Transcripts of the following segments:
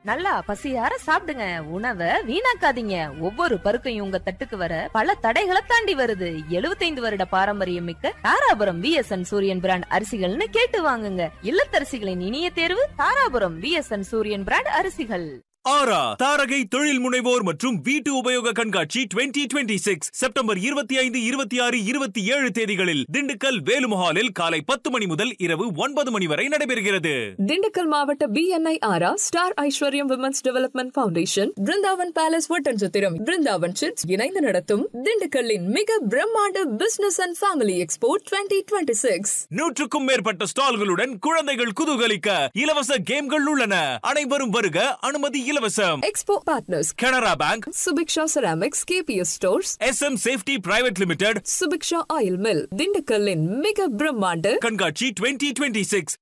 நல்லா பசியார சாப்பிடுங்க உணவை வீணாக்காதீங்க ஒவ்வொரு பருக்கையும் உங்க தட்டுக்கு வர பல தடைகளை தாண்டி வருது 75 வருட பாரம்பரியம் மிக்க தாராபுரம் விஎஸ்என் சூரியன் பிராண்ட் அரிசிகள்னு கேட்டு வாங்குங்க இல்லத்தரசிகளின் இனிய தேர்வு தாராபுரம் விஎஸ்என் சூரியன் பிராண்ட் அரிசிகள் ஆரா தாரகை தொழில் முனைவோர் மற்றும் வீட்டு உபயோக கண்காட்சி 2026 சிக்ஸ் செப்டம்பர் இருபத்தி ஐந்து இருபத்தி ஆறு இருபத்தி ஏழு தேதிகளில் திண்டுக்கல் வேலுமஹாலில் காலை பத்து மணி முதல் இரவு ஒன்பது மணி வரை நடைபெறுகிறது திண்டுக்கல் மாவட்ட BNI aura star Aishwaryam women's development foundation Brindavan palace Oddanchatram Brindavan chits இணைந்து நடத்தும் திண்டுக்கல்லின் மிக பிரம்மாண்ட business and family expo twenty twenty six நூற்றுக்கும் மேற்பட்ட ஸ்டால்களுடன் குழந்தைகள் குதூகலிக்க இலவச கேம்கள் உள்ளன அனைவரும் வருக அனுமதி இலவசம் expo partners Canara bank Subiksha ceramics KPS stores S M safety private limited Subiksha oil mill திண்டுக்கல்லின் மிக பிரம்மாண்ட கண்காட்சி 2026 சிக்ஸ்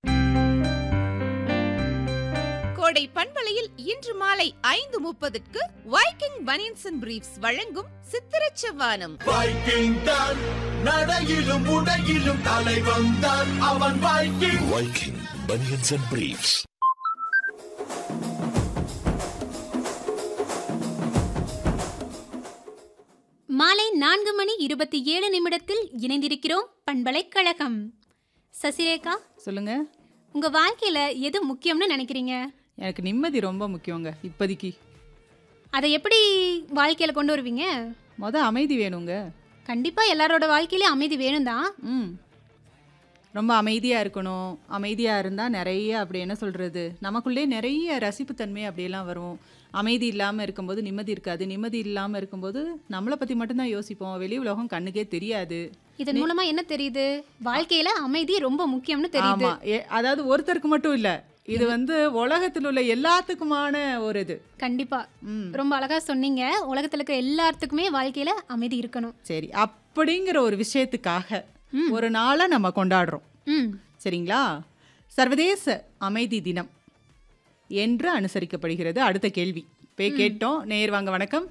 கோடை பண்பலையில் இன்று மாலை ஐந்து முப்பதுக்கு வைக்கிங் பனியன்ஸ் அண்ட் பிரீஃப்ஸ் வழங்கும் சித்திரச் செவ்வானம் வைக்கிங் தான் நடையிலும் உடையிலும் தலைவன் தான் அவன் Viking Viking Bunions and Briefs. மாலை நான்கு மணி இருபத்தி ஏழு நிமிடத்தில் இணைந்திருக்கிறோம் பண்பலைக்கழகம் சசிரேகா சொல்லுங்க உங்க வாழ்க்கையில எது முக்கியம்னு நினைக்கிறீங்க எனக்கு நிம்மதி ரொம்ப முக்கியங்க இப்போதைக்கு அதை எப்படி வாழ்க்கையில கொண்டு வருவீங்க மொத அமைதி வேணுங்க கண்டிப்பா எல்லாரோட வாழ்க்கையிலயும் அமைதி வேணும் தான் ம் ரொம்ப அமைதியாக இருக்கணும் அமைதியாக இருந்தால் நிறைய அப்படி என்ன சொல்கிறது நமக்குள்ளே நிறைய ரசிப்புத்தன்மை அப்படியெல்லாம் வரும் அமைதி இல்லாமல் இருக்கும்போது நிம்மதி இருக்காது நிம்மதி இல்லாமல் இருக்கும்போது நம்மளை பற்றி மட்டும்தான் யோசிப்போம் வெளி உலகம் கண்ணுக்கே தெரியாது இதன் மூலமா என்ன தெரியுது வாழ்க்கையில அமைதி ரொம்ப முக்கியம்னு தெரியுது ஆமாம் அதாவது ஒருத்தருக்கு மட்டும் இல்லை இது வந்து உலகத்தில் உள்ள எல்லாத்துக்குமான ஒரு இது கண்டிப்பா ம் ரொம்ப அழகா சொன்னீங்க உலகத்துல இருக்க எல்லாத்துக்குமே வாழ்க்கையில அமைதி இருக்கணும் சரி அப்படிங்கிற ஒரு விஷயத்துக்காக ஒரு நாளை நம்ம கொண்டாடுறோம் ம் சரிங்களா சர்வதேச அமைதி தினம் என்று அனுசரிக்கப்படுகிறது அடுத்த கேள்வி போய் கேட்டோம் நேர் வாங்க வணக்கம்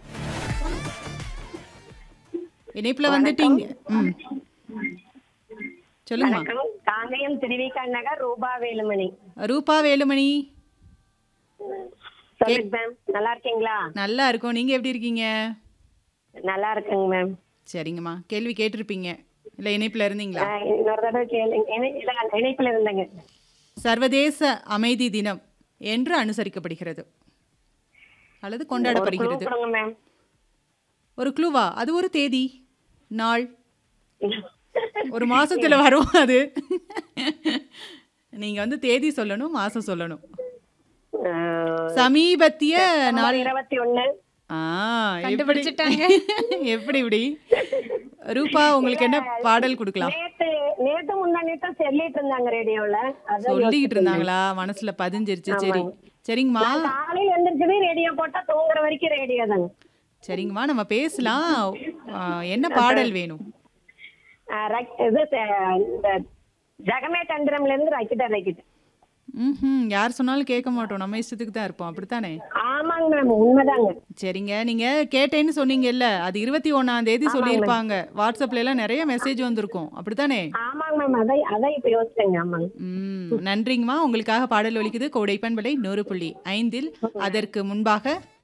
இணைப்புல வந்துட்டீங்க ம் சொல்லுங்கம்மா வணக்கம் காங்கயம் திருவிக்கா நகர் ரூபா வேலுமணி ரூபா வேலுமணி சொல்லுங்க மேம் நல்லா இருக்கீங்களா நல்லா இருக்கோம் நீங்க எப்படி இருக்கீங்க நல்லா இருக்குங்க மேம் சரிங்கம்மா கேள்வி கேட்டிருப்பீங்க இல்லை இணைப்புல இருந்தீங்களா ஆஹ் இன்னொரு தடவை கேளுங்க இணை- இல்ல, இணைப்புல இருந்தேங்க சர்வதேச அமைதி தினம் என்று அனுசரிக்கப்படுகிறது அல்லது ஒரு clue கொண்டாடப்படுகிறது கொடுங்க மேம் ஒரு க்ளூவா அது ஒரு தேதி நாள் ஒரு மாசத்துல வரும் அது நீங்க வந்து தேதி சொல்லணும் மாசம் சொல்லணும் ஆஹ் சமீபத்திய நாள் நவம்பர் இருபத்தி ஒண்ணு ஆ எப்படி கண்டுபிடிச்சிட்டாங்க. எப்படி இப்படி ரூபா உங்களுக்கு என்ன பாடல் கொடுக்கலாம் நேத்து நேத்து முந்தா நேத்து சொல்லிட்டு இருந்தாங்க ரேடியோல அதான் சொல்லிக்கிட்டு யோசிச்சுட்டு இருந்தாங்களா மனசுல பதிஞ்சிருச்சு சரி சரிங்கம்மா இருந்தேன். காலையில எந்திரிச்சதே ரேடியோ போட்டா தூங்குற வரைக்கும் ரேடியோ தாங்க சரிங்கம்மா நம்ம பேசலாம் ஆ, என்ன பாடல் வேணும் ஆஹ் ரக்- இது அஹ், இந்த ஜகமே தந்திரம்ல இருந்து ரக்கிட்ட ரக்கிட்ட ம் யார் சொன்னாலும் கேட்க மாட்டோம் நம்ம இஷ்டத்துக்கு தான் இருப்போம் அப்படித்தானே ஆமாங்க மேம் உண்மைதாங்க சரிங்க நீங்க கேட்டேன்னு சொன்னீங்கல்ல அது இருபத்தி ஒன்னாம் தேதி சொல்லியிருப்பாங்க வாட்ஸ்அப்ல எல்லாம் நிறைய மெசேஜ் வந்திருக்கும் அப்படித்தானே ஆமாங்க மேம் அதான் அதான் இப்ப யோசிச்சேங்க ஆமாங்க ம் நன்றிங்கம்மா உங்களுக்காக பாடல் ஒலிக்குது கோடைப்பன் விலை நூறு புள்ளி ஐந்தில் அதற்கு முன்பாக